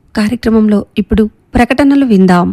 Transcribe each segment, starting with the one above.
కార్యక్రమంలో ఇప్పుడు ప్రకటనలు విందాం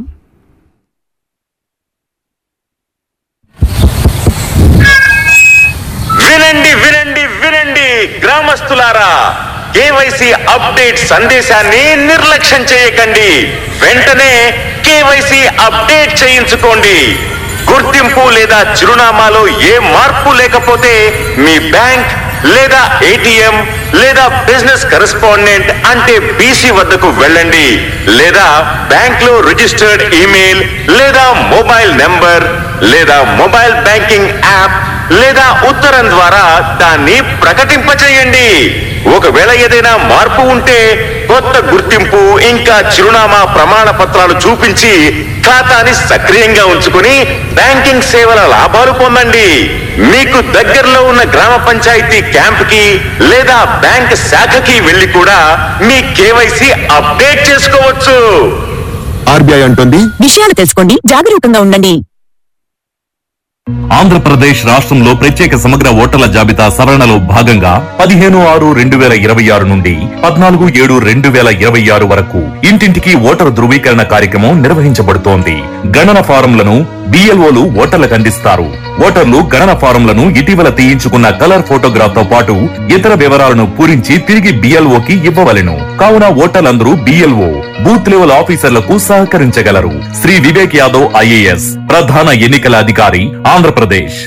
వినండి వినండి వినండి గ్రామస్తులారా కేవైసీ అప్డేట్ సందేశాన్ని నిర్లక్ష్యం చేయకండి వెంటనే కేవైసీ అప్డేట్ చేయించుకోండి గుర్తింపు లేదా చిరునామాలో ఏ మార్పు లేకపోతే మీ బ్యాంక్ లేదా ఏటీఎం లేదా బిజినెస్ కరెస్పాండెంట్ అంటే బీసీ వద్దకు వెళ్ళండి లేదా బ్యాంక్ లో రిజిస్టర్డ్ ఈమెయిల్ లేదా మొబైల్ నెంబర్ లేదా మొబైల్ బ్యాంకింగ్ యాప్ లేదా ఉత్తరం ద్వారా దాన్ని ప్రకటింపచేయండి ఒకవేళ ఏదైనా మార్పు ఉంటే కొత్త గుర్తింపు ఇంకా చిరునామా ప్రమాణ పత్రాలు చూపించి ఖాతాని సక్రియంగా ఉంచుకుని బ్యాంకింగ్ సేవల లాభాలు పొందండి మీకు దగ్గరలో ఉన్న గ్రామ పంచాయతీ క్యాంప్ కి లేదా బ్యాంక్ శాఖకి వెళ్లి కూడా మీ కేవైసీ అప్డేట్ చేసుకోవచ్చు ఆర్బీఐ అంటుంది విషయాలు తెలుసుకోండి జాగరూకంగా ఉండండి ఆంధ్రప్రదేశ్ రాష్ట్రంలో ప్రత్యేక సమగ్ర ఓటర్ల జాబితా సవరణలో భాగంగా పదిహేను ఆరు రెండు వేల ఇరవై ఆరు నుండి పద్నాలుగు ఏడు రెండు వేల ఇరవై ఆరు వరకు ఇంటింటికి ఓటరు ధృవీకరణ కార్యక్రమం నిర్వహించబడుతోంది గణన ఫారంలను బిఎల్ఓలు ఓటర్లకు అందిస్తారు ఓటర్లు గణన ఫారంలను ఇటీవల తీయించుకున్న కలర్ ఫోటోగ్రాఫ్ తో పాటు ఇతర వివరాలను పూరించి తిరిగి బిఎల్ఓకి ఇవ్వవలెను కావున ఓటర్లందరూ బిఎల్ఓ బూత్ లెవెల్ ఆఫీసర్లకు సహకరించగలరు శ్రీ వివేక్ యాదవ్ ఐఏఎస్ ప్రధాన ఎన్నికల అధికారి ఆంధ్రప్రదేశ్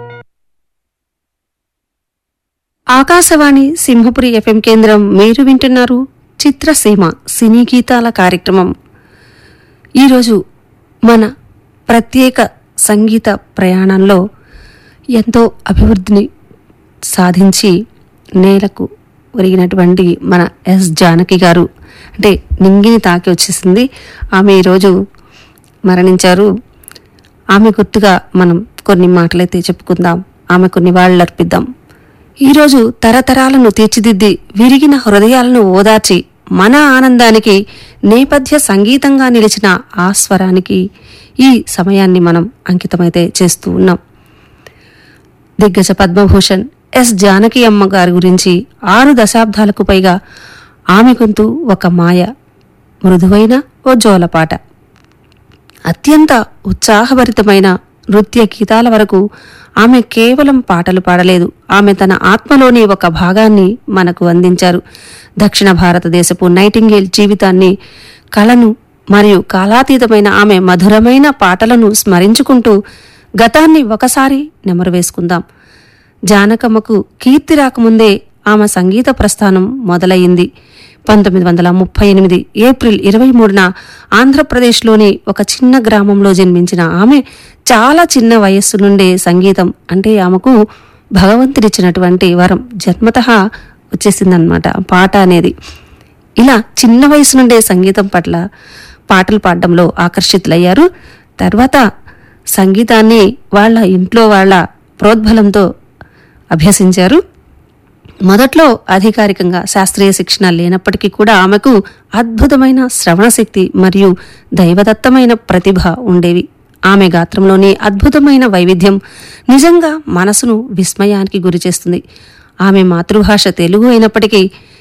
ఆకాశవాణి సింహపురి ఎఫ్ఎం కేంద్రం మీరు వింటున్నారు చిత్రసీమ సినీ గీతాల కార్యక్రమం ఈరోజు మన ప్రత్యేక సంగీత ప్రయాణంలో ఎంతో అభివృద్ధిని సాధించి నేలకు ఒరిగినటువంటి మన ఎస్ జానకి గారు అంటే నింగిని తాకి వచ్చేసింది ఆమె ఈరోజు మరణించారు ఆమె గుర్తుగా మనం కొన్ని మాటలైతే చెప్పుకుందాం ఆమెకు నివాళులర్పిద్దాం ఈరోజు తరతరాలను తీర్చిదిద్ది విరిగిన హృదయాలను ఓదార్చి మన ఆనందానికి నేపథ్య సంగీతంగా నిలిచిన ఆ స్వరానికి ఈ సమయాన్ని మనం అంకితమైతే చేస్తూ ఉన్నాం దిగ్గజ పద్మభూషణ్ ఎస్ జానకి అమ్మ గారి గురించి ఆరు దశాబ్దాలకు పైగా ఆమె గొంతు ఒక మాయ మృదువైన ఓ జోలపాట అత్యంత ఉత్సాహభరితమైన నృత్య గీతాల వరకు ఆమె కేవలం పాటలు పాడలేదు ఆమె తన ఆత్మలోని ఒక భాగాన్ని మనకు అందించారు దక్షిణ భారతదేశపు నైటింగేల్ జీవితాన్ని కళను మరియు కాలాతీతమైన ఆమె మధురమైన పాటలను స్మరించుకుంటూ గతాన్ని ఒకసారి నెమరు వేసుకుందాం జానకమ్మకు కీర్తి రాకముందే ఆమె సంగీత ప్రస్థానం మొదలయ్యింది పంతొమ్మిది వందల ముప్పై ఎనిమిది ఏప్రిల్ ఇరవై మూడున ఆంధ్రప్రదేశ్లోని ఒక చిన్న గ్రామంలో జన్మించిన ఆమె చాలా చిన్న వయస్సు నుండే సంగీతం అంటే ఆమెకు భగవంతుడిచ్చినటువంటి వరం జన్మత వచ్చేసిందనమాట పాట అనేది ఇలా చిన్న వయసు నుండే సంగీతం పట్ల పాటలు పాడడంలో ఆకర్షితులయ్యారు తర్వాత సంగీతాన్ని వాళ్ళ ఇంట్లో వాళ్ళ ప్రోద్బలంతో అభ్యసించారు మొదట్లో అధికారికంగా శాస్త్రీయ శిక్షణ లేనప్పటికీ కూడా ఆమెకు అద్భుతమైన శ్రవణ శక్తి మరియు దైవదత్తమైన ప్రతిభ ఉండేవి ఆమె గాత్రంలోని అద్భుతమైన వైవిధ్యం నిజంగా మనసును విస్మయానికి గురిచేస్తుంది ఆమె మాతృభాష తెలుగు అయినప్పటికీ